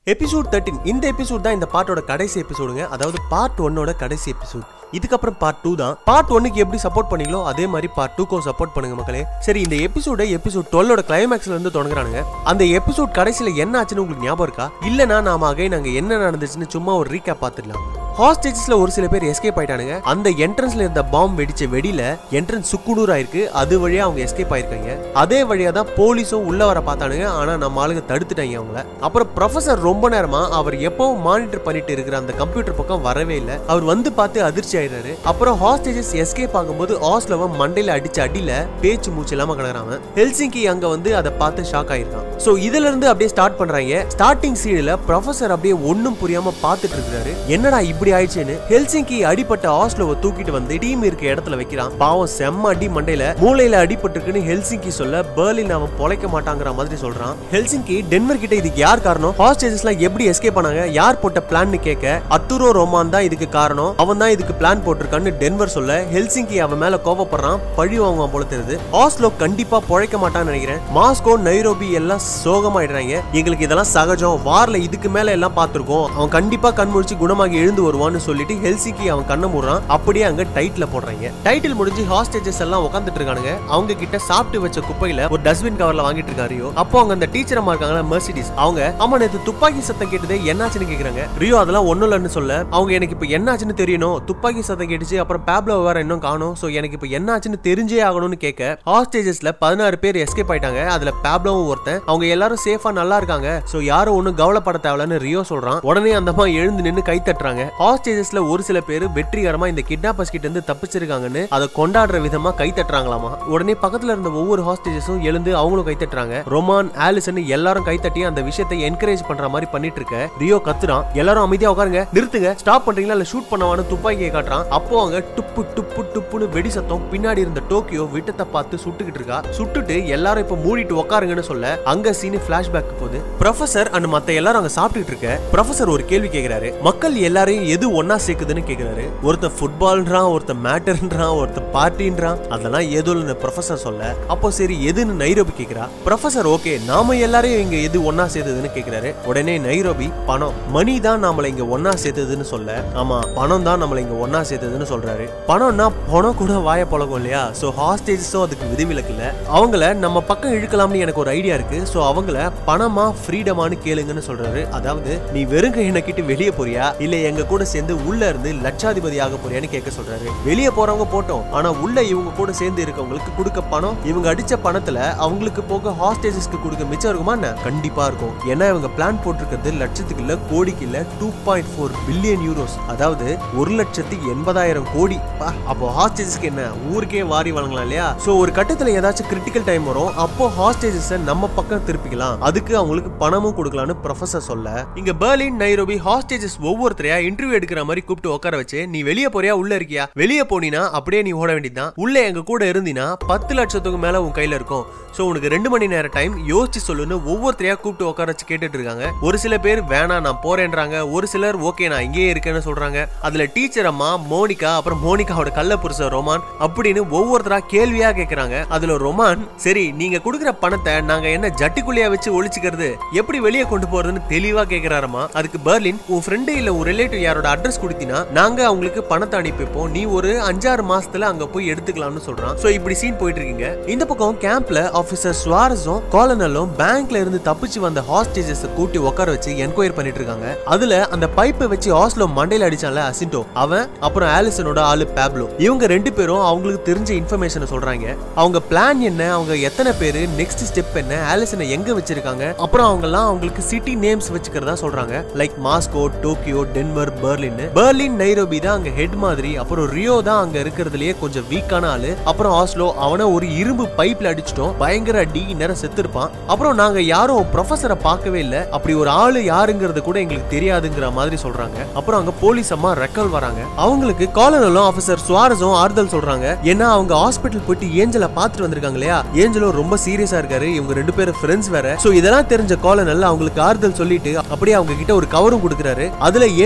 episode thirteen இந்த episode தான் இந்த பாட்டோட கடைசி எபிசோடுங்க அதாவது பார்ட் ஒன்னோட கடைசி எபிசோட் இதுக்கப்புறம் பார்ட் டூ தான் பார்ட் ஒன்னுக்கு எப்படி சப்போர்ட் பண்ணீங்களோ அதே மாதிரி பார்ட் டூக்கும் சப்போர்ட் பண்ணுங்க மக்களே சரி இந்த எபிசோட எபிசோட் டுவெல்லோட கிளைமேக்ஸ்ல இருந்து தொடங்குறானுங்க அந்த எபிசோட் கடைசியில என்ன ஆச்சுன்னு உங்களுக்கு ஞாபகம் இருக்கா இல்லனா நாம அகைன் அங்க என்ன நடந்துச்சுன்னு சும்மா ஒரு ரீகேப் பார்த்துடலாம் ஹாஸ்டேஜஸ்ல ஒரு சில பேர் எஸ்கேப் ஆயிட்டானுங்க அந்த என்ட்ரன்ஸ்ல இருந்த பாம்பு வெடிச்ச வெடியில என்ட்ரன்ஸ் சுக்குநூறு ஆயிருக்கு அது வழியா அவங்க எஸ்கேப் ஆயிருக்காங்க அதே வழியா தான் போலீஸும் உள்ள வர பார்த்தானுங்க ஆனா நம்ம ஆளுங்க தடுத்துட்டாங்க அவங்கள அப்புறம் ப்ரொஃபசர் ரொம்ப நேரமா அவர் எப்பவும் மானிட்டர் பண்ணிட்டு இருக்கிற அந்த கம்ப்யூட்டர் பக்கம் வரவே இல்லை அவர் வந்து பார்த்து அதிர்ச்சி ஆயிடுறாரு அப்புறம் ஹாஸ்டேஜஸ் எஸ்கேப் ஆகும்போது ஹாஸ்லவ மண்டையில அடிச்ச அடியில பேச்சு மூச்சு இல்லாம கிடக்குறாங்க ஹெல்சிங்கி அங்க வந்து அதை பார்த்து ஷாக் ஆயிருக்கான் சோ இதுல இருந்து அப்படியே ஸ்டார்ட் பண்றாங்க ஸ்டார்டிங் சீன்ல ப்ரொஃபசர் அப்படியே ஒண்ணும் புரியாம பார்த்துட்டு இருக்காரு என்னடா இப்படி ஆயிடுச்சுன்னு ஹெல்சிங்கி அடிப்பட்ட ஹாஸ்லோவை தூக்கிட்டு வந்து டீம் இருக்க இடத்துல வைக்கிறான் பாவம் செம்ம அடி மண்டையில மூளையில அடிபட்டிருக்குன்னு ஹெல்சிங்கி சொல்ல பெர்லின் அவன் பொழைக்க மாட்டாங்கிற மாதிரி சொல்றான் ஹெல்சிங்கி டென்வர் கிட்ட இதுக்கு யார் காரணம் ஹாஸ்டேஜஸ்லாம் எப்படி எஸ்கேப் பண்ணாங்க யார் போட்ட பிளான்னு கேட்க அத்துரோ ரோமான் தான் இதுக்கு காரணம் அவன் தான் இதுக்கு பிளான் போட்டிருக்கான்னு டென்வர் சொல்ல ஹெல்சிங்கி அவன் மேல கோவப்படுறான் பழி வாங்குவான் போல தெரியுது ஆஸ்லோ கண்டிப்பா பொழைக்க மாட்டான்னு நினைக்கிறேன் மாஸ்கோ நைரோபி எல்லாம் சோகமாயிடுறாங்க எங்களுக்கு இதெல்லாம் சகஜம் வார்ல இதுக்கு மேல எல்லாம் பார்த்திருக்கோம் அவன் கண்டிப்பா கண் முழிச்சு குணமாகி எழுந்து வருவான்னு சொல்லிட்டு ஹெல்சிங்கி அவன் கண்ணை மூடுறான் அப்படியே அங்க டைட்டில் போடுறாங்க டைட்டில் முடிஞ்சு ஹாஸ்டேஜஸ் எல்லாம் உட்காந்துட்டு இருக்கானுங்க அவங்க கிட்ட சாப்பிட்டு வச்ச குப்பையில ஒரு டஸ்ட்பின் கவர்ல வாங்கிட்டு இருக்காரு ரியோ அப்போ அங்க அந்த டீச்சர் அம்மா இருக்காங்களா மெர்சிடிஸ் அவங்க ஆமா நேத்து துப்பாக்கி சத்தம் கேட்டதே என்னாச்சுன்னு கேக்குறாங்க ரியோ அதெல்லாம் ஒண்ணும் இல்லைன்னு சொல்ல அவங்க எனக்கு இப்ப என்னாச்சுன்னு தெரியணும் துப்பாக்கி சத்தம் கேட்டுச்சு அப்புறம் பேப்லோ வேற இன்னும் காணும் சோ எனக்கு இப்ப என்னாச்சுன்னு தெரிஞ்சே ஆகணும்னு கேட்க ஹாஸ்டேஜஸ்ல பதினாறு பேர் எஸ்கேப் ஆயிட்டாங்க அதுல பேப்லோவும் ஒருத்தன் அவங்க எல்லாரும் சேஃபா நல்லா இருக்காங்க சோ யாரும் ஒண்ணும் கவலைப்பட தேவையில்லன்னு ரியோ சொல்றான் உடனே அந்த அம்மா எழுந்து நின்னு கை தட்டுறாங்க ஹாஸ்டேஜஸ்ல ஒரு சில பேர் வெற்றிகரமா இந்த கிட்னாப்பர்ஸ் கிட்ட இருந்து தப்பிச்சிருக்காங்கன்னு அதை கொண்டாடுற விதமா கை தட்டுறாங்களாமா உடனே பக்கத்துல இருந்த ஒவ்வொரு ஹாஸ்டேஜஸும் எழுந்து அவங்களும் கை தட்டுறாங்க ரொமான் ஆலிசன் எல்லாரும் கை தட்டி அந்த விஷயத்தை என்கரேஜ் பண்ற மாதிரி பண்ணிட்டு இருக்க ரியோ கத்துறான் எல்லாரும் அமைதியா உட்காருங்க நிறுத்துங்க ஸ்டாப் பண்றீங்களா இல்ல ஷூட் பண்ணவான்னு துப்பாக்கியை காட்டுறான் அப்போ அங்க டுப்பு டுப்பு டுப்புன்னு வெடி சத்தம் பின்னாடி இருந்த டோக்கியோ விட்டத்தை பார்த்து சுட்டுக்கிட்டு இருக்கா சுட்டுட்டு எல்லாரும் இப்ப மூடிட்டு உட்காருங்கன்னு சொல்ல அங்க சீனு பிளாஷ்பேக் போகுது ப்ரொஃபசர் அண்ட் மத்த எல்லாரும் அங்க சாப்பிட்டுட்டு இருக்க ப்ரொஃபசர் ஒரு கேள்வி கேக்குறாரு மக்கள் எல்லாரையும் எது ஒன்னா சேர்க்குதுன்னு கேக்குறாரு ஒருத்தன் ஃபுட்பால்ன்றான் ஒருத்தன் மேட்டர்ன்றான் ஒருத்தன் பார்ட்டின்றான் அதெல்லாம் ஏதோ இல்லைன்னு ப்ரொஃபசர் சொல்ல அப்போ சரி எதுன்னு நைரோபி கேக்குறா ப்ரொஃபசர் ஓகே நாம எல்லாரையும் இங்க எது ஒன்னா சேர்த்ததுன்னு கேக்குறாரு உடனே நைரோபி பணம் மணி தான் நம்மள இங்க ஒன்னா சேர்த்ததுன்னு சொல்ல ஆமா பணம் தான் நம்மள இங்க ஒன்னா சேர்த்ததுன்னு சொல்றாரு பணம்னா பணம் கூட வாய பழகும் இல்லையா சோ ஹாஸ்டேஜஸும் அதுக்கு விதிவிலக்கு இல்ல அவங்கள நம்ம பக்கம் இழுக்கலாம்னு எனக்கு ஒரு ஐடியா இருக்கு சோ அவங்கள பணமா ஃப்ரீடமானு கேளுங்கன்னு சொல்றாரு அதாவது நீ வெறும் கையின கிட்ட வெளியே போறியா இல்ல எங்க கூட சேர்ந்து உள்ள இருந்து லட்சாதிபதி ஆக போறியான்னு கேட்க சொல்றாரு வெளியே போறவங்க போட்டோம் ஆனா உள்ள இவங்க கூட சேர்ந்து இருக்கவங்களுக்கு கொடுக்க பணம் இவங்க அடிச்ச பணத்துல அவங்களுக்கு போக ஹாஸ்டேஜஸ்க்கு கொடுக்க மிச்சம் இருக்குமா என்ன கண்டிப்பா இருக்கும் ஏன்னா இவங்க பிளான் போட்டிருக்கிறது லட்சத்துக்கு இல்ல கோடிக்கு இல்ல two point four billion euros அதாவது ஒரு லட்சத்தி எண்பதாயிரம் கோடி பா, அப்போ ஹாஸ்டேஜஸ்க்கு என்ன ஊருக்கே வாரி வழங்கலாம் இல்லையா சோ ஒரு கட்டத்துல ஏதாச்சும் கிரிட்டிக்கல் டைம் வரும் அப்போ ஹாஸ்டேஜஸ் நம்ம பக்கம் திருப்பிக்கலாம் அதுக்கு அவங்களுக்கு பணமும் கொடுக்கலாம்னு ப்ரொஃபசர் சொல்ல இங்க பெர்லின் நைரோபி ஹாஸ்டேஜஸ் ஒவ்வொருத்தரையா இன்டர்வியூ எடுக்கிற மாதிரி கூப்பிட்டு உட்கார வச்சு நீ வெளியே போறியா உள்ள இருக்கியா வெளியே போனீனா அப்படியே நீ ஓட வேண்டியதுதான் உள்ள எங்க கூட இருந்தீனா பத்து லட்சத்துக்கு மேல உன் கையில இருக்கும் சோ உனக்கு ரெண்டு மணி நேரம் டைம் யோசிச்சு சொல்லுன்னு ஒவ்வொருத்தரையா கூப்பிட்டு உட்கார வச்சு கேட்டுட்டு இருக்காங்க ஒரு சில பேர் வேணாம் நான் போறேன்றாங்க ஒரு சிலர் ஓகே நான் இங்கேயே இருக்கேன்னு சொல்றாங்க அதுல டீச்சர் அம்மா மோனிகா அப்புறம் மோனிகாவோட கள்ள புருஷன் ரொமான் அப்படின்னு ஒவ்வொருத்தரா கேள்வியா கேக்குறாங்க அதுல ரொமான் சரி நீங்க கொடுக்குற பணத்தை நாங்க என்ன ஜட்டிக்குள்ளையா வச்சு ஒழிச்சுக்கிறது எப்படி வெளியே கொண்டு போறதுன்னு தெளிவா கேக்குறாரமா அதுக்கு பெர்லின் உன் ஃப்ரெண்டு இல்ல உன் ரிலேட்டிவ் யாரோட அட்ரஸ் கொடுத்தீங்கன்னா நாங்க அவங்களுக்கு பணத்தை அனுப்பி வைப்போம் நீ ஒரு அஞ்சாறு மாசத்துல அங்க போய் எடுத்துக்கலாம்னு சொல்றான் சோ இப்படி சீன் போயிட்டு இருக்கீங்க இந்த பக்கம் கேம்ப்ல ஆபீசர் சுவாரஸும் காலனலும் பேங்க்ல இருந்து தப்பிச்சு வந்த ஹாஸ்டேஜஸ் கூட்டி உட்கார வச்சு என்கொயர் பண்ணிட்டு இருக்காங்க அதுல அந்த பைப்பை வச்சு ஹாஸ்லோ மண்டையில அடிச்சான்ல அசிண்டோ அவன் அப்புறம் ஆலிசனோட ஆளு பேப்லோ இவங்க ரெண்டு பேரும் அவங்களுக்கு தெரிஞ்ச இன்ஃபர்மேஷனை சொல்றாங்க அவங்க பிளான் என்ன அவங்க எத்தனை பேரு நெக்ஸ்ட் ஸ்டெப் என்ன ஆலிசனை எங்க வச்சிருக்காங்க அப்புறம் அவங்க எல்லாம் அவங்களுக்கு சிட்டி நேம்ஸ் வச்சுக்கிறதா சொல்றாங்க like Moscow Tokyo Denver Berlin Berlin Nairobi தான் அங்க ஹெட் மாதிரி அப்புறம் ரியோ தான் அங்க இருக்கிறதுலயே கொஞ்சம் வீக்கான ஆளு அப்புறம் ஆஸ்லோ அவனை ஒரு இரும்பு பைப்ல அடிச்சிட்டோம் பயங்கர அடி நேரம் செத்துருப்பான் அப்புறம் நாங்க யாரும் ப்ரொஃபசரை பார்க்கவே இல்ல அப்படி ஒரு ஆளு யாருங்கிறது கூட எங்களுக்கு தெரியாதுங்கிற மாதிரி சொல்றாங்க அப்புறம் அங்க போலீஸ் அம்மா ரெக்கல் வராங்க அவங்களுக்கு காலனலும் ஆபீசர் சுவாரஸும் ஆறுதல் சொல்றாங்க ஏன்னா அவங்க ஹாஸ்பிட்டல் போயிட்டு ஏஞ்சலை பார்த்துட்டு வந்திருக்காங்க இல்லையா ஏஞ்சலும் ரொம்ப சீரியஸா இருக்காரு இவங்க ரெண்டு பேரும் ஃப்ரெண்ட்ஸ் வேற சோ இதெல்லாம் தெரிஞ்ச காலனல் அவங்களுக்கு ஆறுதல் சொல்லிட்டு அப்படியே அவங்க கிட்ட ஒரு கவரும் கொடுக்குறாரு அதுல ஏஞ்சலோட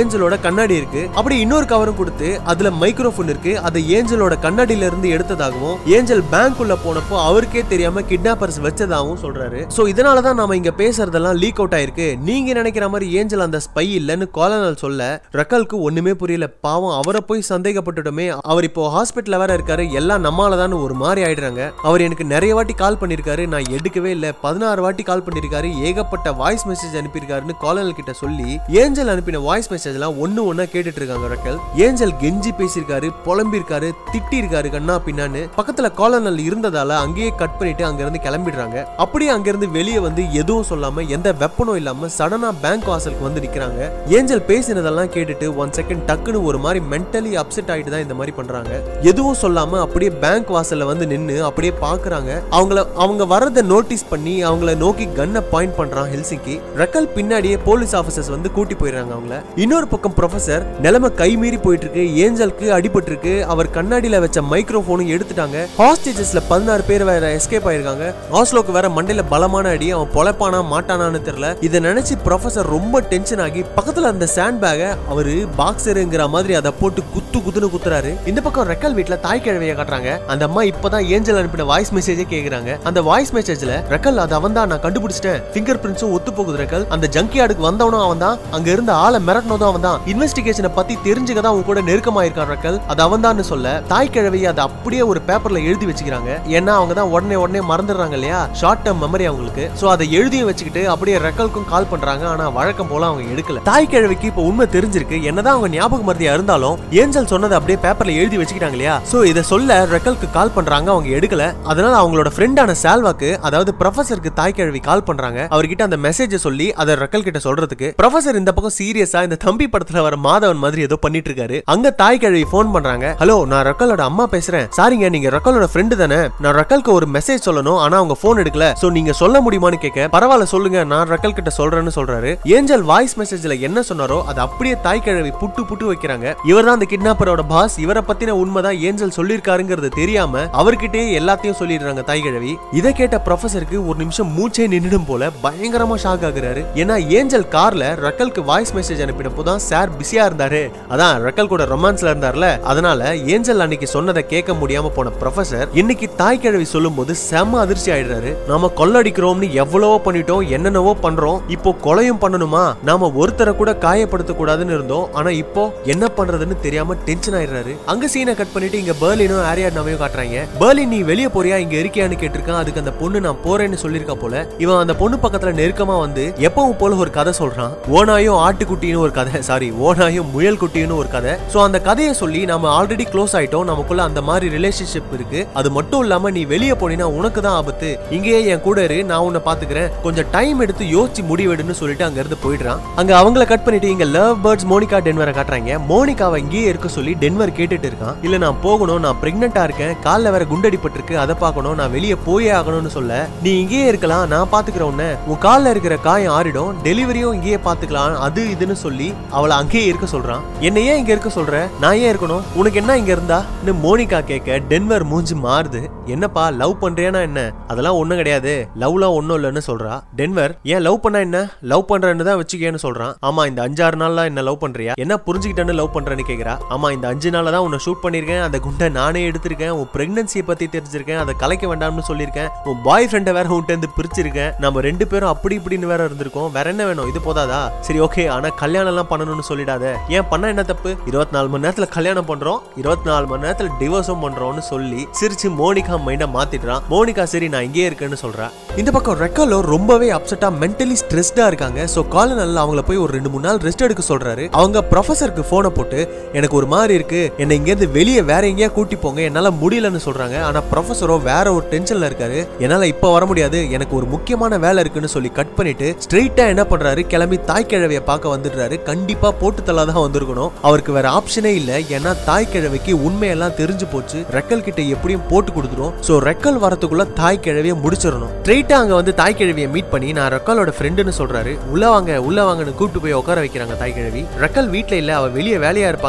கண்ணாடி இருக்கு அப்படி இன்னொரு கவரும் கொடுத்து அதுல மைக்ரோஃபோன் இருக்கு அதை ஏஞ்சலோட கண்ணாடியில இருந்து எடுத்ததாகவும் ஏஞ்சல் பேங்க் உள்ள போனப்போ அவருக்கே தெரியாம கிட்னாப்பர்ஸ் வச்சதாகவும் சொல்றாரு சோ இதனால தான் நாம இங்க பேசுறதெல்லாம் லீக் அவுட் ஆயிருக்கு நீங்க நினைக்கிற மாதிரி ஏஞ்சல் அந்த ஸ்பை இல்லைன்னு கோலனல் சொல்ல ரக்கலுக்கு ஒண்ணுமே புரியல பாவம் அவரை போய் சந்தேகப்பட்டுட்டோமே அவர் இப்போ ஹாஸ்பிட்டல்ல வேற இருக்காரு எல்லாம் நம்மாலதான் ஒரு மாதிரி ஆயிடுறாங்க அவர் எனக்கு நிறைய வாட்டி கால் பண்ணிருக்காரு நான் எடுக்கவே இல்ல பதினாறு வாட்டி கால் பண்ணிருக்காரு ஏகப்பட்ட வாய்ஸ் மெசேஜ் அனுப்பியிருக்காருன்னு கோலனல் கிட்ட சொல்லி ஏஞ்சல் அனுப்பின வாய்ஸ் மெசேஜ் எல்லாம் ஒண்ணு ஒண்ணா கேட்டுட்டு இருக்காங்க ரக்கல் ஏஞ்சல் கெஞ்சி பேசியிருக்காரு புலம்பிருக்காரு திட்டி இருக்காரு கண்ணா பின்னான்னு பக்கத்துல கோலனல் இருந்ததால அங்கேயே கட் பண்ணிட்டு அங்க இருந்து கிளம்பிடுறாங்க அப்படியே அங்க இருந்து வெளியே வந்து எதுவும் சொல்லாம எந்த வெப்பனும் இல்லாம சடனா பேங்க் வாசலுக்கு வந்து நிக்கிறாங்க ஏஞ்சல் பேசினதெல்லாம் கேட்டுட்டு ஒன் செகண்ட் டக்குன்னு ஒரு மாதிரி மென்டலி அப்செட் ஆயிட்டு தான் இந்த மாதிரி பண்றாங்க எதுவும் சொல்லாம அப்படியே பேங்க் வாசல்ல வந்து நின்னு அப்படியே பாக்குறாங்க அவங்கள அவங்க வரத நோட்டீஸ் பண்ணி அவங்கள நோக்கி கன்னை பாயிண்ட் பண்றான் ஹெல்சிங்கி ரக்கல் பின்னாடியே போலீஸ் ஆபீசர்ஸ் வந்து கூட்டி போயிடுறாங்க அவங்கள இன்னொரு பக்கம் ப்ரொஃபசர் நிலைமை கை மீறி போயிட்டு இருக்கு ஏஞ்சலுக்கு அடிபட்டு இருக்கு அவர் கண்ணாடியில வச்ச மைக்ரோஃபோனும் எடுத்துட்டாங்க ஹாஸ்டேஜஸ்ல பதினாறு பேர் வேற எஸ்கேப் ஆயிருக்காங்க ஆஸ்லோக்கு வேற மண்டையில பலமான அடி அவன் பொழைப்பானா மாட்டானான்னு தெரியல இதை நினைச்சு ப்ரொஃபசர் ரொம்ப டென்ஷன் ஆகி பக்கத்துல அந்த சாண்ட் பேக்கை அவரு பாக்ஸருங்கிற மாதிரி அதை போட்டு குத்து குத்துன்னு குத்துறாரு இந்த பக்கம் ரெக்கல் வீட்ல தாய் கிழவிய காட்டுறாங்க அந்த அம்மா இப்பதான் ஏஞ்சல் அனுப்பின வாய்ஸ் மெசேஜே கேக்குறாங்க அந்த வாய்ஸ் மெசேஜ்ல ரெக்கல் அது அவன் தான் நான் கண்டுபிடிச்சிட்டேன் ஃபிங்கர் பிரிண்ட்ஸும் ஒத்து போகுது ரெக்கல் அந்த ஜங்கியார்டுக்கு வந்தவனும் அவன் தான் அங்க இருந்த ஆளை மிரட்டினதும் அவன் தான் இன்வெஸ்டிகேஷனை பத்தி தெரிஞ்சுக்க தான் அவன் கூட நெருக்கமாயிருக்கான் ரெக்கல் அது அவன் தான் சொல்ல தாய் கிழவி அதை அப்படியே ஒரு பேப்பர்ல எழுதி வச்சுக்கிறாங்க ஏன்னா அவங்க தான் உடனே உடனே மறந்துடுறாங்க இல்லையா ஷார்ட் டேர்ம் மெமரி அவங்களுக்கு சோ அதை எழுதியும் வச்சுக்கிட்டு அப்படியே ரெக்கலுக்கும் கால் பண்றாங்க ஆனா வழக்கம் போல அவங்க எடுக்கல தாய் கிழவிக்கு இப்ப உண்மை தெரிஞ்சிருக்கு என்னதான் அவங்க ஞாபக மருதியா இருந்தாலும் ஏஞ்சல் சொன்னதை அப்படியே பேப்பர்ல எழுதி வச்சுக்கிட்டாங்க இல்லையா சோ இதை சொல்ல ரெக்கலுக்கு கால் பண்றாங்க அவங்க எடுக்கல அதனால அவங்களோட ஃப்ரெண்டான சால்வாக்கு அதாவது ப்ரொஃபசருக்கு தாய் கிழவி கால் பண்றாங்க அவர்கிட்ட அந்த மெசேஜ் சொல்லி அதை ரெக்கல் கிட்ட சொல்றதுக்கு ப்ரொஃபசர் இந்த பக்கம் சீரியஸா இந்த தம்பி படத்துல வர மாதவன் மாதிரி ஏதோ பண்ணிட்டு இருக்காரு அங்க தாய் கிழவி ஃபோன் பண்றாங்க ஹலோ நான் ரெக்கலோட அம்மா பேசுறேன் சாரிங்க நீங்க ரெக்கலோட ஃப்ரெண்டு தானே நான் ரெக்கலுக்கு ஒரு மெசேஜ் சொல்லணும் ஆனா அவங்க ஃபோன் எடுக்கல சோ நீங்க சொல்ல முடியுமான்னு கேட்க பரவாயில்ல சொல்லுங்க நான் ரெக்கல் கிட்ட சொல்றேன்னு சொல்றாரு ஏஞ்சல் வாய்ஸ் மெசேஜ்ல என்ன சொன்னாரோ அது அப்படியே தாய் கிழவி புட்டு புட்டு வைக்கிறாங்க இவர் தான் அந்த கிட்னாப்பரோட பாஸ் இவரை பத்தின உண்மைதான் ஏஞ்சல் சொல்லிருக்காருங்கிறது தெரியாம அவர்கிட்டயே எல்லாத்தையும் சொல்லிடுறாங்க தாய் கிழவி இதை கேட்ட ப்ரொஃபசருக்கு ஒரு நிமிஷம் மூச்சே நின்னுடும் போல பயங்கரமா ஷாக் ஆகுறாரு ஏன்னா ஏஞ்சல் கார்ல ரக்கலுக்கு வாய்ஸ் மெசேஜ் அனுப்பினப்போ தான் சார் பிஸியா இருந்தாரு அதான் ரக்கல் கூட ரொமான்ஸ்ல இருந்தார்ல அதனால ஏஞ்சல் அன்னைக்கு சொன்னதை கேட்க முடியாம போன ப்ரொஃபசர் இன்னைக்கு தாய் கிழவி சொல்லும்போது செம்ம அதிர்ச்சி ஆயிடுறாரு நாம கொள்ளடிக்கிறோம்னு எவ்வளவோ பண்ணிட்டோம் என்னென்னவோ பண்றோம் இப்போ கொலையும் பண்ணணுமா நாம ஒருத்தரை கூட காயப்படுத்த கூடாதுன்னு இருந்தோம் ஆனா இப்போ என்ன பண்றதுன்னு தெரியாம டென்ஷன் ஆயிடுறாரு அங்க சீனை கட் பண்ணிட்டு இங்க பெர்லினும் ஆரியாட்னாவையும் காட்டுறாங்க பெர்லின் நீ வெளியே போறியா இங்க இருக்கியான்னு கேட்டிருக்கான் அதுக்கு அந்த பொண்ணு நான் போறேன்னு சொல்லியிருக்கா போல இவன் அந்த பொண்ணு பக்கத்துல நெருக்கமா வந்து எப்பவும் போல ஒரு கதை சொல்றான் ஓனாயும் ஆட்டுக்குட்டின்னு ஒரு கதை சாரி ஓனாயும் முயல் குட்டின்னு ஒரு கதை சோ அந்த கதையை சொல்லி நம்ம ஆல்ரெடி க்ளோஸ் ஆயிட்டோம் நமக்குள்ள அந்த மாதிரி ரிலேஷன்ஷிப் இருக்கு அது மட்டும் இல்லாம நீ வெளியே போனீங்கன்னா உனக்கு தான் ஆபத்து இங்கேயே என் கூட இரு நான் உன்னை பாத்துக்கிறேன் கொஞ்சம் டைம் எடுத்து யோசிச்சு முடிவெடுன்னு சொல்லிட்டு அங்க இருந்து போயிடுறான் அங்க அவங்கள கட் பண்ணிட்டு இங்க லவ் பேர்ட்ஸ் மோனிகா டென்வரை காட்டுறாங்க மோனிகாவை இங்கேயே இருக்க சொல்லி டென்வர் கேட்டுட்டு இருக்கான் இல்ல நான் போகணும் நான் பிரெக்னெண்டா இருக்கேன் கால்ல வேற குண்டடிப்பட்டிருக்கு அதை பார்க்கணும் நான் வெளியே போயே ஆகணும்னு சொல்ல நீ இங்கேயே இருக்கலாம் நான் பாத்துக்கிறேன் உன்னை உன் கால்ல இருக்கிற காயம் ஆறிடும் டெலிவரியும் இங்கேயே பாத்துக்கலாம் அது இதுன்னு சொல்லி அவளை அங்கேயே இருக்க சொல்றான் என்ன ஏன் இங்க இருக்க சொல்ற நான் ஏன் இருக்கணும் உனக்கு என்ன இங்க இருந்தா மோனிகா கேட்க டென்வர் மூஞ்சி மாறுது என்னப்பா லவ் பண்றியானா என்ன அதெல்லாம் ஒண்ணும் கிடையாது லவ்லாம் ஒண்ணும் இல்லைன்னு சொல்றா டென்வர் ஏன் லவ் பண்ணா என்ன லவ் பண்றேன்னு தான் வச்சுக்கேன்னு சொல்றான் ஆமா இந்த அஞ்சாறு நாள்ல என்ன லவ் பண்றியா என்ன புரிஞ்சுக்கிட்டேன்னு லவ் பண்றேன்னு கேக்குறா ஆமா இந்த அஞ்சு நாள்ல தான் உன்னை ஷூட் பண்ணிருக்கேன் அந்த குண்டை நானே எடுத்திருக்கேன் உன் பிரெக்னன்சியை பத்தி தெரிஞ்சிருக்கேன் அதை கலைக்க வேண்டாம்னு சொல்லியிருக்கேன் உன் பாய் ஃப்ரெண்டை வேற உன்கிட்ட இருந்து பிரிச்சிருக்கேன் நம்ம ரெண்டு பேரும் அப்படி இப்படின்னு வேற இருந்திருக்கோம் வேற என்ன வேணும் இது போதாதா சரி ஓகே ஆனா கல்யாணம் எல்லாம் பண்ணணும்னு சொல்லிடாத ஏன் பண்ண என்ன தப்பு இருபத்தி நாலு மணி நேரத்துல கல்யாணம் பண்றோம் இருபத்தி நாலு மணி நேரத்துல டிவோர்ஸும் பண்றோம்னு சொல்லி சிரிச்சு மோனிகா மைண்ட மாத்திடுறான் மோனிகா சரி நான் இங்கேயே இருக்கேன்னு சொல்றா இந்த பக்கம் ரெக்கலோ ரொம்பவே அப்செட்டா மென்டலி ஸ்ட்ரெஸ்டா இருக்காங்க சோ காலனல்ல அவங்கள போய் ஒரு ரெண்டு மூணு நாள் ரெஸ்ட் எடுக்க சொல்றாரு அவங்க ப்ரொஃபசருக்கு போனை போட்டு எனக்கு ஒரு மாதிரி இருக்கு என்னை இங்க இருந்து வெளியே வேற எங்கேயா கூட்டி போங்க என்னால முடியலன்னு சொல்றாங்க ஆனா ப்ரொஃபசரோ வேற ஒரு டென்ஷன்ல இருக்காரு என்னால இப்ப வர முடியாது எனக்கு ஒரு முக்கியமான வேலை இருக்குன்னு சொல்லி கட் பண்ணிட்டு ஸ்ட்ரெயிட்டா என்ன பண்றாரு கிளம்பி தாய் கிழவிய பார்க்க வந்துடுறாரு கண்டிப்பா போட்டு தலா தான் வந்திருக்கணும் அவருக்கு வேற ஆப்ஷனே இல்ல ஏன்னா தாய் கிழவிக்கு உண்மையெல்லாம் தெரிஞ்சு போச்சு ரெக்கல் கிட்ட எப்படியும் போட்டு கொடுத்துரும் சோ ரெக்கல் வரதுக்குள்ள தாய் கிழவிய முடிச்சிடணும் ஸ்ட்ரெயிட்டா அங்க வந்து தாய் கிழவிய மீட் பண்ணி நான் ரெக்கலோட ஃப்ரெண்டுன்னு சொல்றாரு உள்ள வாங்க உள்ள வாங்கன்னு கூப்பிட்டு போய் உட்கார வைக்கிறாங்க தாய் கிழவி ரெக்கல் வீட்ல இல்ல அவ வெளியே வேலையா இருப்பாங்கன்னு சொல்றாங்க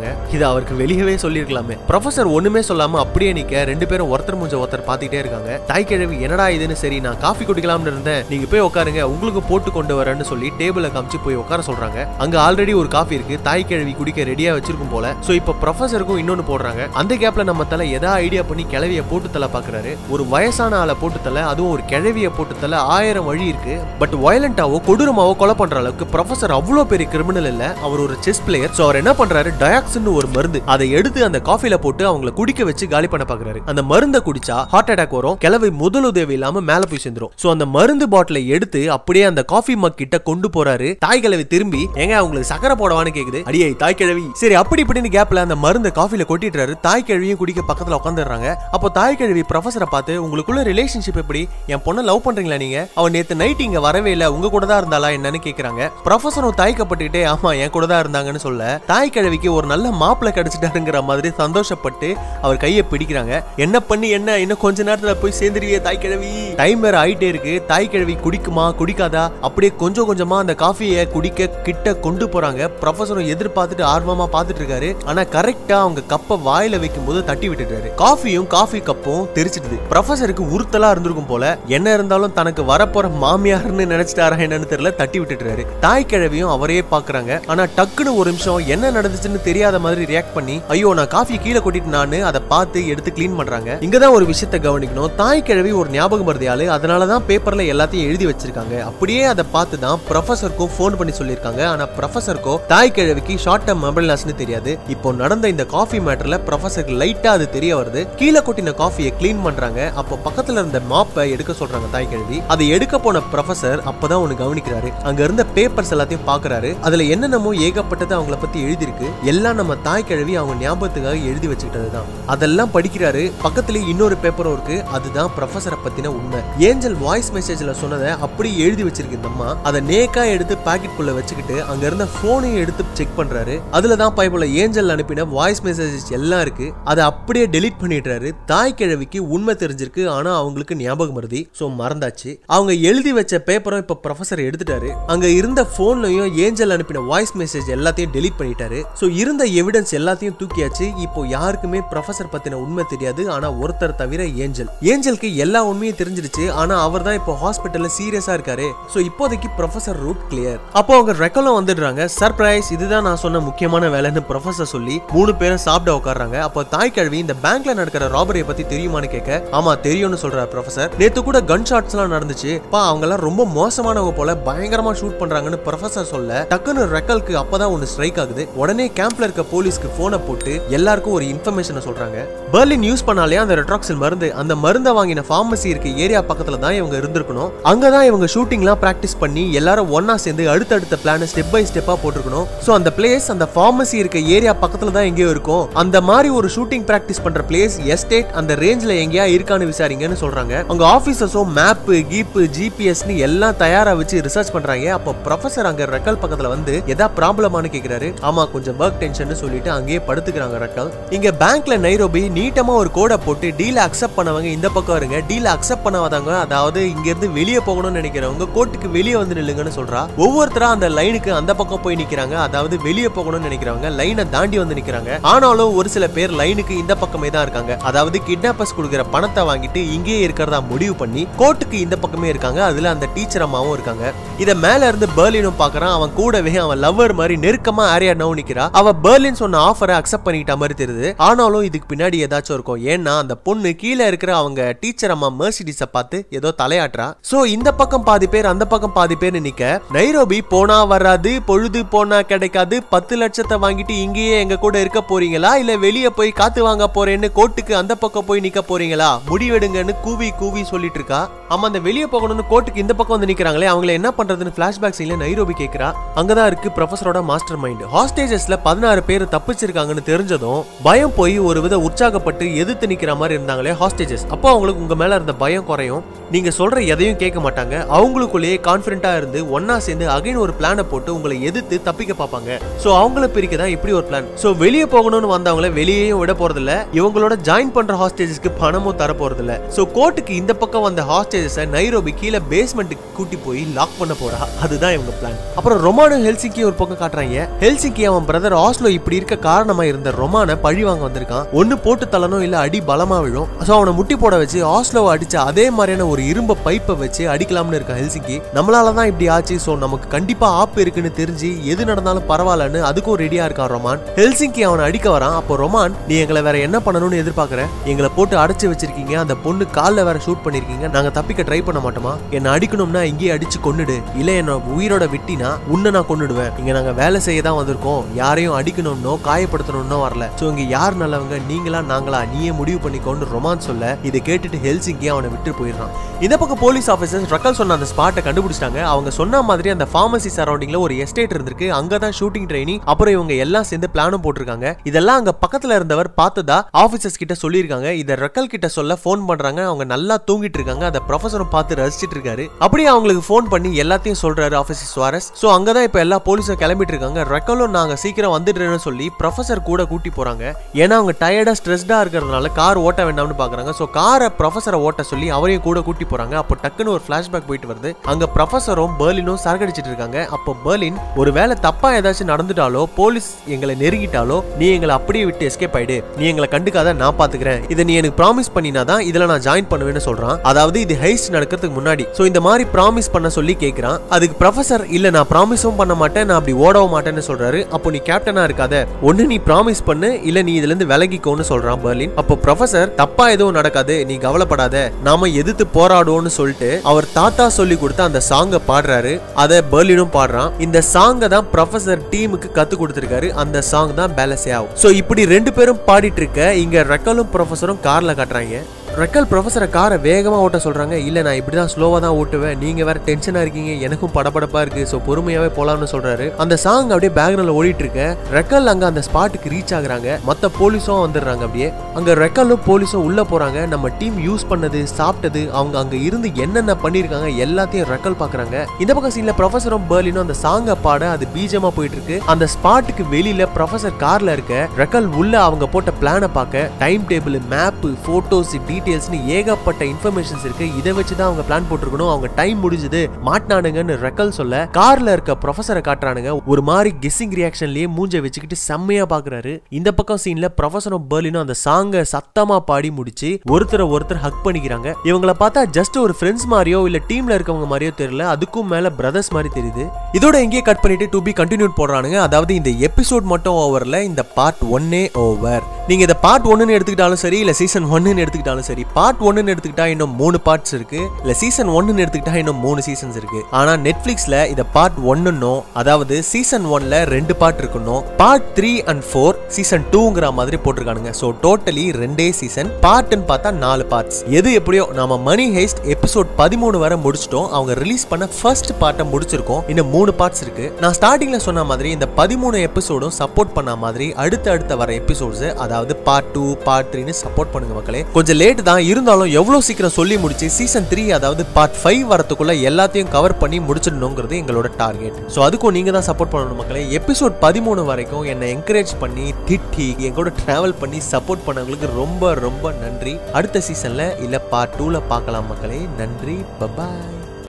பண்றாங்க இது அவருக்கு வெளியவே சொல்லியிருக்கலாமே ப்ரொஃபசர் ஒண்ணுமே சொல்லாம அப்படியே நிக்க ரெண்டு பேரும் ஒருத்தர் மூஞ்ச ஒருத்தர் பாத்துக்கிட்டே இருக்காங்க தாய் கிழவி என்னடா இதுன்னு சரி நான் காஃபி குடிக்கலாம்னு இருந்தேன் நீங்க போய் உட்காருங்க உங்களுக்கு போட்டு கொண்டு வரேன்னு சொல்லி டேபிள காமிச்சு போய் உட்கார சொல்றாங்க அங்க ஆல்ரெடி ஒரு காஃபி இருக்கு தாய் கிழவி குடிக்க ரெடியா வச்சிருக்கும் போல சோ இப்போ ப்ரொஃபசருக்கும் இன்னொன்னு போடுறாங்க அந்த கேப்ல நம்ம தலை எதா ஐடியா பண்ணி கிழவிய போட்டு தலை பாக்குறாரு ஒரு வயசான ஆளை போட்டு தலை அதுவும் ஒரு கிழவிய போட்டு தலை ஆயிரம் வழி இருக்கு பட் வயலண்டாவோ கொடூரமாவோ கொலை பண்ற அளவுக்கு ப்ரொஃபசர் அவ்வளோ பெரிய கிரிமினல் இல்ல அவர் ஒரு செஸ் பிளேயர் சோ அவர் என்ன பண்றாரு டயாக்சின் ஒரு மருந்து அதை எடுத்து அந்த காஃபில போட்டு அவங்கள குடிக்க வச்சு காலி பண்ண பாக்குறாரு அந்த மருந்தை குடிச்சா ஹார்ட் அட்டாக் வரும் கிளவி முதலுதவி இல்லாம மேல போய் சேர்ந்துரும் சோ அந்த மருந்து பாட்டிலை எடுத்து அப்படியே அந்த காஃபி மக் கிட்ட கொண்டு போறாரு தாய் கிழவி திரும்பி ஏங்க அவங்களுக்கு சக்கரை போடவான்னு கேக்குது அடியே தாய் கிழவி சரி அப்படி இப்படின்னு கேப்ல அந்த மருந்தை காஃபில கொட்டிடுறாரு தாய் கிழவியும் குடிக்க பக்கத்துல உட்காந்துடுறாங்க அப்போ தாய் கிழவி ப்ரொஃபசரை பார்த்து உங்களுக்குள்ள ரிலேஷன்ஷிப் எப்படி என் பொண்ணை லவ் பண்றீங்களா நீங்க அவன் நேத்து நைட் இங்க வரவே இல்ல உங்க கூட தான் இருந்தாளா என்னன்னு கேக்குறாங்க ப்ரொஃபசரும் தாய்க்கப்பட்டுக்கிட்டே ஆமா என் கூட தான் இருந்தாங்கன்னு சொல்ல தாய் கிழவிக்கு ஒரு நல்ல மாப்பிள்ளை கிடைச்சிட்டாருங்கிற மாதிரி சந்தோஷப்பட்டு அவர் கையை பிடிக்கிறாங்க என்ன பண்ணி என்ன இன்னும் கொஞ்ச நேரத்துல போய் சேர்ந்துருவியே தாய் கிழவி டைம் வேற ஆயிட்டே இருக்கு தாய் கிழவி குடிக்குமா குடிக்காதா அப்படியே கொஞ்சம் கொஞ்சமா அந்த காஃபியை குடிக்க கிட்ட கொண்டு போறாங்க ப்ரொஃபசரும் எதிர்பார்த்துட்டு ஆர்வமா பார்த்துட்டு இருக்காரு ஆனா கரெக்டா அவங்க கப்பை வாயில வைக்கும் போது தட்டி விட்டுட்டாரு காஃபியும் காஃபி கப்பும் தெரிச்சிடுது ப்ரொஃபசருக்கு உறுத்தலா இருந்திருக்கும் போல என்ன இருந்தாலும் தனக்கு வரப்போற மாமியார்னு நினைச்சிட்டாரா என்னன்னு தெரியல தட்டி விட்டுட்டாரு தாய் கிழவியும் அவரையே பாக்குறாங்க ஆனா டக்குன்னு ஒரு நிமிஷம் என்ன நடந்துச்சுன்னு தெரியாத மாதிரி ரியாக்ட் பண்ணி ஐயோ நான் காஃபி கீழே கொட்டிட்டு நானு அதை பார்த்து எடுத்து க்ளீன் பண்றாங்க இங்கதான் ஒரு விஷயத்த கவனிக்கணும் தாய் கிழவி ஒரு ஞாபகம் மருதி ஆளு அதனாலதான் பேப்பர்ல எல்லாத்தையும் எழுதி வச்சிருக்காங்க அப்படியே அதை பார்த்து தான் ப்ரொஃபசருக்கும் ஃபோன் பண்ணி சொல்லியிருக்காங்க ஆனா ப்ரொஃபசருக்கோ தாய் கிழவிக்கு ஷார்ட் டேர்ம் மெமரி லாஸ்னு தெரியாது இப்போ நடந்த இந்த காஃபி மேட்டர்ல ப்ரொஃபசருக்கு லைட்டா அது தெரிய வருது கீழே கொட்டின காஃபியை க்ளீன் பண்றாங்க அப்போ பக்கத்துல இருந்த மாப்பை எடுக்க சொல்றாங்க தாய் கிழவி அதை எடுக்க போன ப்ரொஃபசர் அப்பதான் ஒன்னு கவனிக்கிறாரு அங்க இருந்த பேப்பர்ஸ் எல்லாத்தையும் பாக்குறாரு அதுல என்னென்னமோ ஏகப்பட்டது அவங்கள பத்தி எழுதியிருக்கு எல்லாம் நம்ம தாய் கிழவி அவங்க ஞாபகத்துக்காக எழுதி வச்சுக்கிட்டது தான் அதெல்லாம் படிக்கிறாரு பக்கத்துலயே இன்னொரு பேப்பரும் இருக்கு அதுதான் ப்ரொஃபசரை பத்தின உண்மை ஏஞ்சல் வாய்ஸ் மெசேஜ்ல சொன்னதை அப்படியே எழுதி வச்சிருக்கு இந்த அம்மா அதை நேக்கா எடுத்து பாக்கெட் குள்ள வச்சுக்கிட்டு அங்க இருந்த போனையும் எடுத்து செக் பண்றாரு அதுல தான் பைபிள ஏஞ்சல் அனுப்பின வாய்ஸ் மெசேஜஸ் எல்லாம் இருக்கு அதை அப்படியே டெலீட் பண்ணிடுறாரு தாய் கிழவிக்கு உண்மை தெரிஞ்சிருக்கு ஆனா அவங்களுக்கு ஞாபகம் மருதி சோ மறந்தாச்சு அவங்க எழுதி வச்ச பேப்பரும் இப்ப ப்ரொஃபசர் எடுத்துட்டாரு அங்க இருந்த போன்லயும் ஏஞ்சல் அனுப்பின வாய்ஸ் மெசேஜ் எல்லாத்தையும் டெலீட் பண்ணிட்டாரு சோ இருந்த எவிடன்ஸ் எல்லாத்தையும் தூக்கியாச்சு இப்போ யாருக்குமே ப்ரொஃபசர் பத்தின உண்மை தெரியாது ஆனா ஒருத்தர் தவிர ஏஞ்சல் ஏஞ்சலுக்கு எல்லா உண்மையும் தெரிஞ்சிருச்சு ஆனா அவர் தான் இப்போ ஹாஸ்பிட்டல்ல சீரியஸா இருக்காரு சோ இப்போதைக்கு ப்ரொஃபசர் ரூட் கிளியர் அப்போ அவங்க ரெக்கலும் வந்துடுறாங்க சர்ப்ரைஸ் இதுதான் நான் சொன்ன முக்கியமான வேலைன்னு ப்ரொஃபசர் சொல்லி மூணு பேரும் சாப்பிட உட்கார்றாங்க அப்போ தாய் கல்வி இந்த பேங்க்ல நடக்கிற ராபரியை பத்தி தெரியுமான்னு கேட்க ஆமா தெரியும்னு சொல்றாரு ப்ரொஃபசர் நேத்து கூட கன் ஷாட்ஸ் எல்லாம் நடந்துச்சு பா அவங்க எல்லாம் ரொம்ப மோசமானவங்க போல பயங்கரமா ஷூட் பண்றாங்கன்னு ப்ரொஃபசர் சொல்ல டக்குன்னு ரெக்கலுக்கு அப்பதான் ஒன்னு ஸ்ட்ரைக் ஆகுது உடனே கேம்ப்ல இருக்க போலீஸ்க்கு போனை போட்டு எல்லாருக்கும் ஒரு இன்ஃபர்மேஷனை சொல்றாங்க பெர்லின் யூஸ் பண்ணாலே அந்த ரெட்ராக்சில் மருந்து அந்த மருந்தை வாங்கின ஃபார்மசி இருக்க ஏரியா பக்கத்துல தான் இவங்க இருந்திருக்கணும் அங்கதான் இவங்க ஷூட்டிங்லாம் பிராக்டிஸ் பண்ணி எல்லாரும் ஒண்ணா சேர்ந்து அடுத்தடுத்த பிளான ஸ்டெப் பை ஸ்டெப்பா போட்டிருக்கணும் சோ அந்த பிளேஸ் அந்த ஃபார்மசி இருக்க ஏரியா பக்கத்துல தான் எங்கேயோ இருக்கும் அந்த மாதிரி ஒரு ஷூட்டிங் பிராக்டிஸ் பண்ற பிளேஸ் எஸ்டேட் அந்த ரேஞ்ச்ல எங்கேயா இருக்கான்னு விசாரிங்கன்னு சொல்றாங்க அவங்க ஆபீசர்ஸும் மேப் கீப்பு ஜிபிஎஸ்னு எல்லாம் தயாரா வச்சு ரிசர்ச் பண்றாங்க அப்போ ப்ரொஃபசர் அங்க ரெக்கல் பக்கத்துல வந்து எதா ப்ராப்ளமானு கேக்குறாரு ஆமா கொஞ்சம் ஒர்க் டென்ஷன் சொல்லிட்டு அங்கேயே படுத்துக்கிறாங்க ரெக்கல் இங்க பேங்க்ல நைரோபி நீட்டமா ஒரு கோடை போட்டு டீல அக்செப்ட் பண்ணவங்க இந்த பக்கம் இருங்க டீல அக்செப்ட் பண்ணாதவங்க அதாவது இங்க இருந்து வெளியே போகணும்னு நினைக்கிறவங்க கோர்ட்டுக்கு வெளியே வந்து நில்லுங்கன்னு சொல்றா ஒவ்வொருத்தரா அந்த லைனுக்கு அந்த பக்கம் போய் நிக்கிறாங்க அதாவது வெளியே போகணும்னு நினைக்கிறவங்க லைனை தாண்டி வந்து நிக்கிறாங்க ஆனாலும் ஒரு சில பேர் லைனுக்கு இந்த பக்கமே தான் இருக்காங்க அதாவது கிட்னாப்பர்ஸ் கொடுக்குற பணத்தை வாங்கிட்டு இங்கேயே இருக்கிறதா முடிவு பண்ணி கோர்ட்டுக்கு இந்த பக்கமே இருக்காங்க அதுல அந்த டீச்சர் அம்மாவும் இருக்காங்க இத மேல இருந்து பெர்லினும் பாக்குறான் அவன் கூடவே அவன் லவ்வர் மாதிரி நெருக்கமா ஆரியானாவும் நிக்கிறா அவ பெர்லின் சொன்ன ஆஃபரை அக்செப்ட் பண்ணிக்கிட்ட மாதிரி தெரியுது ஆனாலும் இதுக்கு பின்னாடி ஏதாச்சும் இருக்கும் ஏன்னா அந்த பொண்ணு கீழே இருக்கிற அவங்க டீச்சர் அம்மா மெர்சிடிஸ பார்த்து ஏதோ தலையாட்டுறா சோ இந்த பக்கம் பாதி பேர் அந்த பக்கம் பாதி பேர் நிக்க நைரோபி போனா வராது பொழுது போனா கிடைக்காது பத்து லட்சத்தை வாங்கிட்டு இங்கேயே எங்க கூட இருக்க போறீங்களா இல்ல வெளியே போய் காத்து வாங்க போறேன்னு கோர்ட்டுக்கு அந்த பக்கம் போய் நிக்க போறீங்களா முடிவெடுங்கன்னு கூவி கூவி சொல்லிட்டு இருக்கா ஆமா அந்த வெளியே போகணும்னு கோர்ட்டுக்கு இந்த பக்கம் வந்து நிக்கிறாங்களே அவங்கள என்ன பண்றதுன்னு பிளாஷ்பேக் சீன்ல நைரோபி கேக்குறா அங்கதான் இருக்கு ப்ரொஃபஸரோட மாஸ்டர் மைண்ட் ஹாஸ்டேஜஸ்ல பதினாறு பேர் தப்பிச்சிருக்காங்கன்னு தெரிஞ்சதும் பயம் போய் ஒரு வித உற்சாகப்பட்டு எதிர்த்து நிக்கிற மாதிரி இருந்தாங்களே ஹாஸ்டேஜஸ் அப்போ அவங்களுக்கு உங்க மேல இருந்த பயம் குறையும் நீங்க சொல்ற எதையும் கேட்க மாட்டாங்க அவங்களுக்குள்ளேயே கான்பிடண்டா இருந்து ஒன்னா சேர்ந்து அகைன் ஒரு பிளானை போட்டு உங்களை எதிர்த்து தப்பிக்க பார்ப்பாங்க சோ அவங்கள பிரிக்க தான் இப்படி ஒரு பிளான் சோ வெளியே போகணும்னு வந்தவங்கள வெளியேயும் விட போறதில்ல இவங்களோட ஜாயின் பண்ற ஹாஸ்டேஜஸ்க்கு பணமும் தர போறதில்ல சோ கோர்ட்டுக்கு இந்த பக்கம் வந்த ஹாஸ்டேஜஸ நைரோபி கீழே பேஸ்மெண்ட்டுக்கு கூட்டி போய் லாக் பண்ண போறா அதுதான் இவங்க பிளான் அப்புறம் ரொமானோ ஹெல்சிங்கி ஒரு பக்கம் காட்டுறாங்க ஹெல்சிங்கி அவன் பிரதர் ஆஸ்லோ இப்படி இருக்க காரணமா இருந்த ரொமான பழி வாங்க வந்திருக்கான் ஒன்னு போட்டு தள்ளனும் இல்ல அடி பலமா விழும் சோ அவனை முட்டி போட வச்சு ஆஸ்லோவை அடிச்ச அதே மாதிரியான ஒரு இரும்பு பைப்பை வச்சு அடிக்கலாம்னு இருக்கான் ஹெல்சிங்கி நம்மளால தான் இப்படி ஆச்சு சோ நமக்கு கண்டிப்பா ஆப்பு இருக்குன்னு தெரிஞ்சு எது நடந்தாலும் பரவாயில்லன்னு அதுக்கும் ரெடியா இருக்கான் ரொமான் ஹெல்சிங்கி அவனை அடிக்க வரான் அப்போ ரொமான் நீ எங்களை வேற என்ன பண்ணணும்னு எதிர்பார்க்கற எங்களை போட்டு அடைச்சு வச்சிருக்கீங்க அந்த பொண்ணு கால்ல வேற ஷூட் பண்ணிருக்கீங்க நாங்க தப்பிக்க ட்ரை பண்ண மாட்டோமா என்ன அடிக்கணும்னா இங்கேயே அடிச்சு கொன்னுடு இல்ல என்ன உயிரோட வெட்டினா உன்னை நான் கொன்னுடுவேன் இங்க நாங்க வேலை செய்ய தான் வந்திருக்கோம் யாரையும் அடிக்கணும்னோ காயப்படுத்தணும்னோ வரல சோ இங்க யார் நல்லவங்க நீங்களா நாங்களா நீயே முடிவு பண்ணிக்கோன்னு ரொமான் சொல்ல இதை கேட்டுட்டு ஹெல்சிங்கி அவனை விட்டு போயிடுறான் இந்த பக்கம் போலீஸ் ஆஃபீஸர்ஸ் ரக்கல் சொன்ன அந்த ஸ்பாட்டை கண்டுபிடிச்சிட்டாங்க அவங்க சொன்ன மாதிரி அந்த ஃபார்மசி சரௌண்டிங்ல ஒரு எஸ்டேட் இருந்திருக்கு அங்கதான் ஷூட்டிங் ட்ரைனி அப்புறம் இவங்க எல்லாம் சேர்ந்து பிளானும் போட்டிருக்காங்க இதெல்லாம் அங்க பக்கத்துல இருந்தவர் பார்த்ததா ஆபீசர்ஸ் கிட்ட சொல்லியிருக்காங்க இத ரக்கல் கிட்ட சொல்ல ஃபோன் பண்றாங்க அவங்க நல்லா தூங்கிட்டு இருக்காங்க அதை ப்ரொஃபஸரும் பார்த்து ரசிச்சிட்டு இருக்காரு அப்படியே அவங்களுக்கு ஃபோன் பண்ணி எல்லாத்தையும் சொல்றாரு ஆஃபீஸர் சுவாரஸ் சோ அங்கதான் இப்ப எல்லா போலீஸும் கிளம்பிட்டு இருக்காங்க ரக்கலும் நாங்க சீக்கிரம் வந்துடுறேன்னு சொல்லி ப்ரொஃபசர் கூட கூட்டி போறாங்க ஏன்னா அவங்க டயர்டா ஸ்ட்ரெஸ்டா இருக்கிறதுனால கார் ஓட்ட வேண்டாம்னு பாக்குறாங்க சோ காரை ப்ரொஃபஸரை ஓட்ட சொல்லி அவரையும் கூட கூட்டி போறாங்க அப்போ டக்குன்னு ஒரு ஃபிளாஷ்பேக் போயிட்டு வருது அங்க ப்ரொஃபஸரும் பெர்லினும் சரக்கடிச்சிட்டு இருக்காங்க அப்போ பெர்லின் ஒருவேளை தப்பா ஏதாச்சும் நடந்துட்டாலோ போலீஸ் எங்களை நெருங்கிட்டாலோ நீ எங்களை அப்படியே விட்டு எஸ்கேப் ஆயிடு நீ எங்களை கண்டுக்காத நான் பாத்துக்கிறேன் இதை நீ எனக்கு ப்ராமிஸ் பண்ணினா தான் இதுல நான் ஜாயின் பண்ணுவேன்னு சொல்றான் அதாவது இது ஹைஸ்ட் நடக்கிறதுக்கு முன்னாடி சோ இந்த மாதிரி ப்ராமிஸ் பண்ண சொல்லி கேக்குறான் அதுக்கு ப்ரொஃபசர் இல்ல நான் ப்ராமிஸும் பண்ண மாட்டேன் நான் அப்படி ஓடவும் மாட்டேன்னு சொல்றாரு அப்போ நீ கேப்டனா இருக்காத ஒண்ணு நீ ப்ராமிஸ் பண்ணு இல்ல நீ இதுல இருந்து விலகிக்கோன்னு சொல்றான் பெர்லின் அப்போ ப்ரொஃபசர் தப்பா எதுவும் நடக்காது நீ கவலைப்படாத நாம எதிர்த்து போராடுவோம்னு சொல்லிட்டு அவர் தாத்தா சொல்லி கொடுத்த அந்த சாங்கை பாடுறாரு அதை பெர்லினும் பாடுறான் இந்த சாங்கை தான் ப்ரொஃபசர் டீமுக்கு கத்து கொடுத்திருக்காரு அந்த சாங் தான் பேலஸியாவ் சோ இப்படி ரெண்டு பேரும் பாடிட்டு இருக்க இங்க ரெக்கலும் ப்ரொஃபசரும் கார்ல காட்டுறாங்க ரெக்கல் ப்ரொஃபஸரை காரை வேகமா ஓட்ட சொல்றாங்க இல்ல நான் இப்படி தான் ஸ்லோவா தான் ஓட்டுவேன் நீங்க வேற டென்ஷனா இருக்கீங்க எனக்கும் படபடப்பா இருக்கு சோ பொறுமையாவே போலாம்னு சொல்றாரு அந்த சாங் அப்படியே பேக்ரவுண்ட்ல ஓடிட்டு இருக்க ரெக்கல் அங்க அந்த ஸ்பாட்டுக்கு ரீச் ஆகுறாங்க மத்த போலீஸும் வந்துடுறாங்க அப்படியே அங்க ரெக்கலும் போலீஸும் உள்ள போறாங்க நம்ம டீம் யூஸ் பண்ணது சாப்பிட்டது அவங்க அங்க இருந்து என்னென்ன பண்ணிருக்காங்க எல்லாத்தையும் ரெக்கல் பாக்குறாங்க இந்த பக்கம் சீன்ல ப்ரொஃபஸரும் பெர்லினும் அந்த சாங்கை பாட அது பீஜமா போயிட்டு இருக்கு அந்த ஸ்பாட்டுக்கு வெளியில ப்ரொஃபசர் கார்ல இருக்க ரெக்கல் உள்ள அவங்க போட்ட பிளானை பார்க்க டைம் டேபிள் மேப் போட்டோஸ் டீடைல்ஸ்னு ஏகப்பட்ட இன்ஃபர்மேஷன்ஸ் இருக்கு இதை வச்சு தான் அவங்க பிளான் போட்டிருக்கணும் அவங்க டைம் முடிஞ்சது மாட்டினானுங்கன்னு ரெக்கல் சொல்ல கார்ல இருக்க ப்ரொஃபசரை காட்டுறானுங்க ஒரு மாதிரி கெஸ்ஸிங் ரியாக்ஷன்லயே மூஞ்ச வச்சுக்கிட்டு செம்மையா பாக்குறாரு இந்த பக்கம் சீன்ல ப்ரொஃபசரும் பெர்லினும் அந்த சாங்கை சத்தமா பாடி முடிச்சு ஒருத்தரை ஒருத்தர் ஹக் பண்ணிக்கிறாங்க இவங்கள பார்த்தா ஜஸ்ட் ஒரு ஃப்ரெண்ட்ஸ் மாதிரியோ இல்ல டீம்ல இருக்கவங்க மாதிரியோ தெரியல அதுக்கும் மேல பிரதர்ஸ் மாதிரி தெரியுது இதோட எங்கேயே கட் பண்ணிட்டு டு பி கண்டினியூட் போடுறானுங்க அதாவது இந்த எபிசோட் மட்டும் ஓவர்ல இந்த பார்ட் ஒன்னே ஓவர் நீங்க இதை பார்ட் ஒன்னு எடுத்துக்கிட்டாலும் சரி இல்ல சீசன் ஒன்னு எடுத்துக்கிட்டாலும் சரி பார்ட் ஒன்னு எடுத்துக்கிட்டா இன்னும் மூணு பார்ட்ஸ் இருக்கு இல்ல சீசன் ஒன்னு எடுத்துக்கிட்டா இன்னும் மூணு சீசன்ஸ் இருக்கு ஆனா நெட்ஃபிளிக்ஸ்ல இத பார்ட் ஒன்னுன்னும் அதாவது சீசன் ஒன்ல ரெண்டு பார்ட் இருக்கணும் part three and four season டூங்கிற மாதிரி போட்டிருக்கானுங்க ஸோ டோட்டலி ரெண்டே சீசன் பார்ட்னு பார்த்தா நாலு பார்ட்ஸ் எது எப்படியோ நாம மணி ஹேஸ்ட் எபிசோட் பதிமூணு வரை முடிச்சிட்டோம் அவங்க ரிலீஸ் பண்ண ஃபர்ஸ்ட் பார்ட்டை முடிச்சிருக்கோம் இன்னும் மூணு பார்ட்ஸ் இருக்கு நான் ஸ்டார்டிங்ல சொன்ன மாதிரி இந்த பதிமூணு எபிசோடும் சப்போர்ட் பண்ண மாதிரி அடுத்த அடுத்த வர எபிசோட்ஸ் அதாவது பார்ட் டூ பார்ட் த்ரீன்னு சப்போர்ட் பண்ணுங்க மக்களே கொஞ்சம் லேட் தான் இருந்தாலும் எவ்வளவு சீக்கிரம் சொல்லி முடிச்சு சீசன் த்ரீ அதாவது பார்ட் ஃபைவ் வரதுக்குள்ள எல்லாத்தையும் கவர் பண்ணி முடிச்சிடணுங்கிறது எங்களோட டார்கெட் ஸோ அதுக்கும் நீங்க தான் சப்போர்ட் பண்ணணும் மக்களே எபிசோட் பதிமூணு வரைக்கும் என்னை என்கரேஜ் பண்ணி திட்டி என் கூட டிராவல் பண்ணி சப்போர்ட் பண்ணவங்களுக்கு ரொம்ப ரொம்ப நன்றி அடுத்த சீசன்ல இல்ல பார்ட் டூல பார்க்கலாம் மக்களே நன்றி பபாய்